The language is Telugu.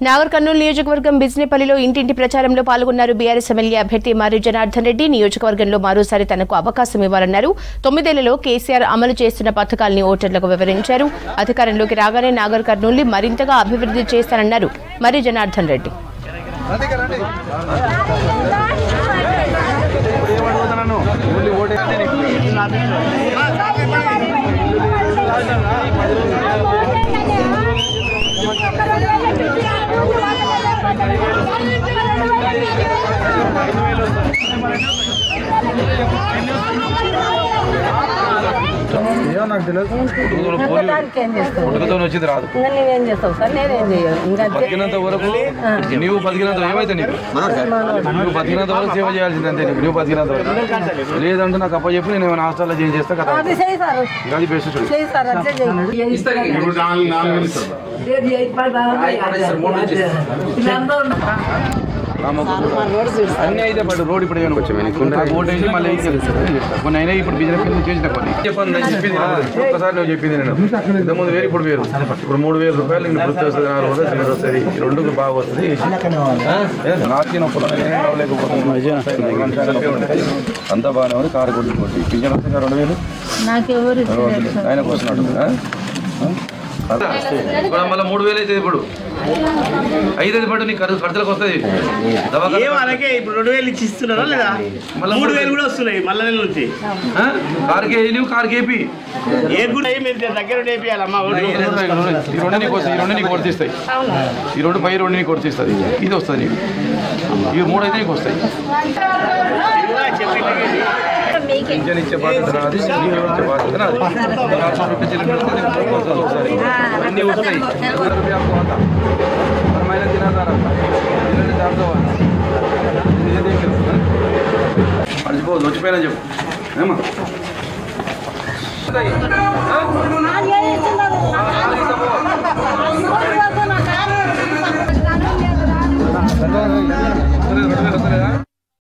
నాగర్ కర్నూలు నియోజకవర్గం బిజినేపల్లిలో ఇంటింటి ప్రచారంలో పాల్గొన్నారు బీఆర్ఎస్ ఎమ్మెల్యే అభ్యర్థి మరి జనార్దన్ రెడ్డి నియోజకవర్గంలో మరోసారి తనకు అవకాశం ఇవ్వాలన్నారు తొమ్మిదేళ్లలో కేసీఆర్ అమలు చేస్తున్న పథకాల్ని ఓటర్లకు వివరించారు అధికారంలోకి రాగానే నాగర్ కర్నూలు మరింతగా అభివృద్ధి చేస్తానన్నారు మరి జనార్దన్ రెడ్డి ఏమో నాకు తెలియదు ఏం చేస్తావు ఉడకతో వచ్చింది రాదు ఇంకా నువ్వేం చేస్తావు సార్ నేనేం చేయను ఇంకా అంతే. బతికినంత వరకు నీవు బతికినంత ఏమైతే నీకు నువ్వు బతికినంత వరకు సేవ చేయాల్సింది అంతే నీకు నువ్వు బతికినంత వరకు లేదంటే నాకు అప్ప చెప్పి నేను ఏమైనా హాస్టల్లో చేంజ్ చేస్తా కదా అది చేయి సార్ అది బెస్ట్ చూడు చేయి సార్ అట్లే చేయి ఏది చేయి, పది బాగుంది. వీళ్ళందరూ అన్ని అయితే పట్టు రోడ్ ఇప్పుడు ఏమైనా వచ్చాయి కొన్ని ఓట్ వేసి మళ్ళీ ఏం తెలుస్తుంది కొన్ని అయినా ఇప్పుడు బిజినెస్ కింద చేసిన కొన్ని చెప్పండి నేను చెప్పింది ఒక్కసారి నువ్వు చెప్పింది నేను ఇంతకుముందు వేరు ఇప్పుడు వేరు ఇప్పుడు మూడు వేల రూపాయలు నీకు వృత్తి వస్తుంది నాలుగు వందలు చిల్లర వస్తుంది ఈ రెండు బాగా వస్తుంది నాకు అంతా బాగానే ఉంది కారు కొట్టుకోండి పింఛన్ వస్తుంది రెండు వేలు నాకెవరు ఆయన వస్తున్నాడు ఆ? అదే. ఇప్పుడు మళ్ళీ మూడు వేలు అయితే ఇప్పుడు ఐదు ఐదు పట్టు నీకు ఖర్చు ఖర్చులకు వస్తుంది దవాఖాన ఏం అలాగే ఇప్పుడు రెండు వేలు ఇచ్చి ఇస్తున్నారా లేదా మళ్ళా మూడు మూడు వేలు కూడా వస్తున్నాయి మళ్ళా నెల నుంచి ఆ? కారుకి వేయి నువ్వు కారుకి వేపి ఏ కూడా ఏ మీరు దగ్గర వేపియాలమ్మా ఈ రెండు నీకు వస్తాయి ఈ రెండు నీకు వర్తిస్తాయి ఈ రెండు పై రెండు నీకు వర్తిస్తుంది ఇది వస్తుంది నీకు ఈ మూడు అయితే నీకు వస్తాయి పింఛన్ ఇచ్చే బాధ్యత నాది నీళ్ళు ఇచ్చే బాధ్యత నాది లక్ష రూపాయలు చెల్లింపు పెడితే నీకు మూడు వస్తుంది ఒకసారి అన్నీ వస్తాయి हजार रुपया आपको आता हर महीने दिन आता रहता దీనిని దాంతో ఇది ఏదేం లేదు మర్చిపోవద్దు వచ్చిపోయినా చెప్పు ఏమా